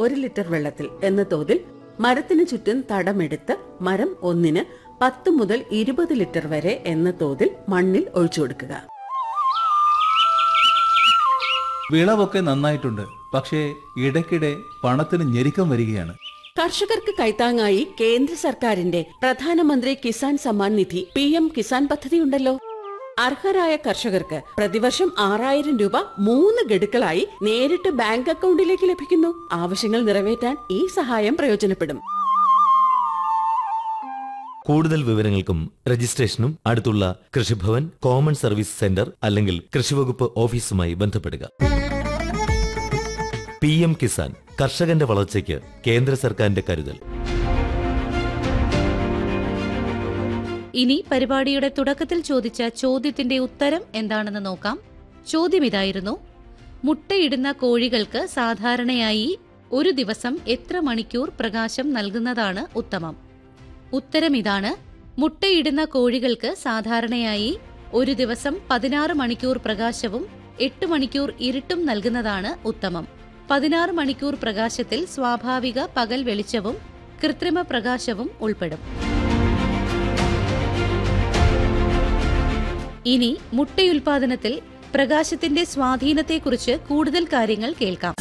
ഒരു ലിറ്റർ വെള്ളത്തിൽ എന്ന തോതിൽ മരത്തിന് ചുറ്റും തടമെടുത്ത് മരം ഒന്നിന് പത്ത് മുതൽ ഇരുപത് ലിറ്റർ വരെ എന്ന തോതിൽ മണ്ണിൽ ഒഴിച്ചു കൊടുക്കുക വിളവൊക്കെ നന്നായിട്ടുണ്ട് പക്ഷേ ഇടയ്ക്കിടെ പണത്തിന് ഞെരുക്കം വരികയാണ് കർഷകർക്ക് കൈത്താങ്ങായി കേന്ദ്ര സർക്കാരിന്റെ പ്രധാനമന്ത്രി കിസാൻ സമ്മാൻ നിധി പി എം കിസാൻ പദ്ധതിയുണ്ടല്ലോ അർഹരായ കർഷകർക്ക് പ്രതിവർഷം ആറായിരം രൂപ മൂന്ന് ഗഡുക്കളായി നേരിട്ട് ബാങ്ക് അക്കൗണ്ടിലേക്ക് ലഭിക്കുന്നു ആവശ്യങ്ങൾ നിറവേറ്റാൻ ഈ സഹായം പ്രയോജനപ്പെടും കൂടുതൽ വിവരങ്ങൾക്കും രജിസ്ട്രേഷനും അടുത്തുള്ള കൃഷിഭവൻ കോമൺ സർവീസ് സെന്റർ അല്ലെങ്കിൽ കൃഷിവകുപ്പ് ഓഫീസുമായി ബന്ധപ്പെടുക പി എം കിസാൻ കർഷകന്റെ വളർച്ചയ്ക്ക് കേന്ദ്ര സർക്കാരിന്റെ കരുതൽ ഇനി പരിപാടിയുടെ തുടക്കത്തിൽ ചോദിച്ച ചോദ്യത്തിന്റെ ഉത്തരം എന്താണെന്ന് നോക്കാം ചോദ്യം ഇതായിരുന്നു മുട്ടയിടുന്ന കോഴികൾക്ക് സാധാരണയായി ഒരു ദിവസം എത്ര മണിക്കൂർ പ്രകാശം നൽകുന്നതാണ് ഉത്തമം ഉത്തരം ഇതാണ് മുട്ടയിടുന്ന കോഴികൾക്ക് സാധാരണയായി ഒരു ദിവസം പതിനാറ് മണിക്കൂർ പ്രകാശവും എട്ട് മണിക്കൂർ ഇരുട്ടും നൽകുന്നതാണ് ഉത്തമം പതിനാറ് മണിക്കൂർ പ്രകാശത്തിൽ സ്വാഭാവിക പകൽ വെളിച്ചവും കൃത്രിമ പ്രകാശവും ഉൾപ്പെടും ഇനി മുട്ടയുൽപാദനത്തിൽ പ്രകാശത്തിന്റെ സ്വാധീനത്തെക്കുറിച്ച് കൂടുതൽ കാര്യങ്ങൾ കേൾക്കാം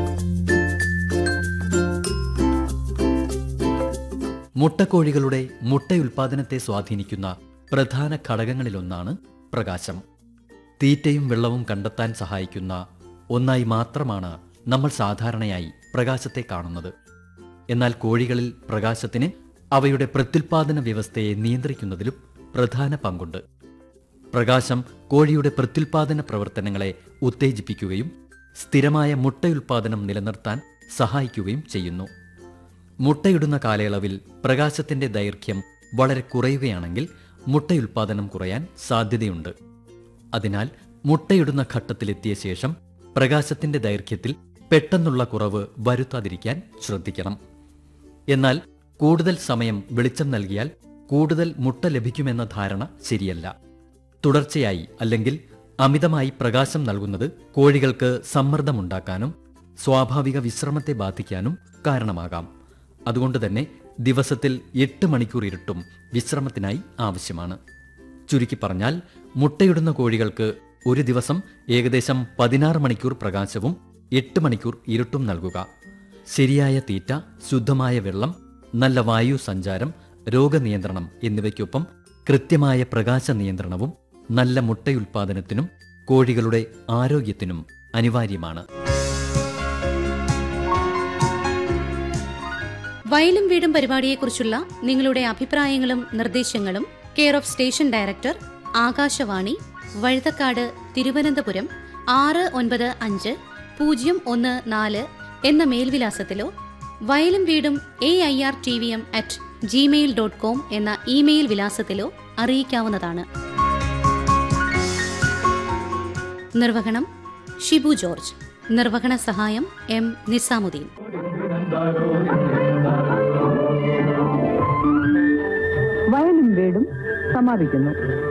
മുട്ടക്കോഴികളുടെ മുട്ടയുൽപാദനത്തെ സ്വാധീനിക്കുന്ന പ്രധാന ഘടകങ്ങളിലൊന്നാണ് പ്രകാശം തീറ്റയും വെള്ളവും കണ്ടെത്താൻ സഹായിക്കുന്ന ഒന്നായി മാത്രമാണ് നമ്മൾ സാധാരണയായി പ്രകാശത്തെ കാണുന്നത് എന്നാൽ കോഴികളിൽ പ്രകാശത്തിന് അവയുടെ പ്രത്യുൽപാദന വ്യവസ്ഥയെ നിയന്ത്രിക്കുന്നതിലും പ്രധാന പങ്കുണ്ട് പ്രകാശം കോഴിയുടെ പ്രത്യുൽപാദന പ്രവർത്തനങ്ങളെ ഉത്തേജിപ്പിക്കുകയും സ്ഥിരമായ മുട്ടയുൽപാദനം നിലനിർത്താൻ സഹായിക്കുകയും ചെയ്യുന്നു മുട്ടയിടുന്ന കാലയളവിൽ പ്രകാശത്തിന്റെ ദൈർഘ്യം വളരെ കുറയുകയാണെങ്കിൽ മുട്ടയുൽപാദനം കുറയാൻ സാധ്യതയുണ്ട് അതിനാൽ മുട്ടയിടുന്ന ഘട്ടത്തിലെത്തിയ ശേഷം പ്രകാശത്തിന്റെ ദൈർഘ്യത്തിൽ പെട്ടെന്നുള്ള കുറവ് വരുത്താതിരിക്കാൻ ശ്രദ്ധിക്കണം എന്നാൽ കൂടുതൽ സമയം വെളിച്ചം നൽകിയാൽ കൂടുതൽ മുട്ട ലഭിക്കുമെന്ന ധാരണ ശരിയല്ല തുടർച്ചയായി അല്ലെങ്കിൽ അമിതമായി പ്രകാശം നൽകുന്നത് കോഴികൾക്ക് സമ്മർദ്ദമുണ്ടാക്കാനും സ്വാഭാവിക വിശ്രമത്തെ ബാധിക്കാനും കാരണമാകാം അതുകൊണ്ട് തന്നെ ദിവസത്തിൽ എട്ട് മണിക്കൂർ ഇരുട്ടും വിശ്രമത്തിനായി ആവശ്യമാണ് ചുരുക്കി പറഞ്ഞാൽ മുട്ടയിടുന്ന കോഴികൾക്ക് ഒരു ദിവസം ഏകദേശം പതിനാറ് മണിക്കൂർ പ്രകാശവും എട്ട് മണിക്കൂർ ഇരുട്ടും നൽകുക ശരിയായ തീറ്റ ശുദ്ധമായ വെള്ളം നല്ല വായു സഞ്ചാരം രോഗനിയന്ത്രണം എന്നിവയ്ക്കൊപ്പം കൃത്യമായ പ്രകാശ നിയന്ത്രണവും നല്ല മുട്ടയുൽപാദനത്തിനും കോഴികളുടെ ആരോഗ്യത്തിനും അനിവാര്യമാണ് വയലും വീടും പരിപാടിയെക്കുറിച്ചുള്ള നിങ്ങളുടെ അഭിപ്രായങ്ങളും നിർദ്ദേശങ്ങളും care of station director Akashvani Vazhuthacaud Thiruvananthapuram ആറ് ഒൻപത് അഞ്ച് പൂജ്യം ഒന്ന് നാല് എന്ന മേൽവിലാസത്തിലോ വയലും വീടും A I R T V M at gmail dot com എന്ന ഇമെയിൽ വിലാസത്തിലോ അറിയിക്കാവുന്നതാണ് നിർവഹണം ഷിബു ജോർജ് നിർവഹണ സഹായം എം നിസാമുദ്ദീൻ വയലും വീടും സമാപിക്കുന്നു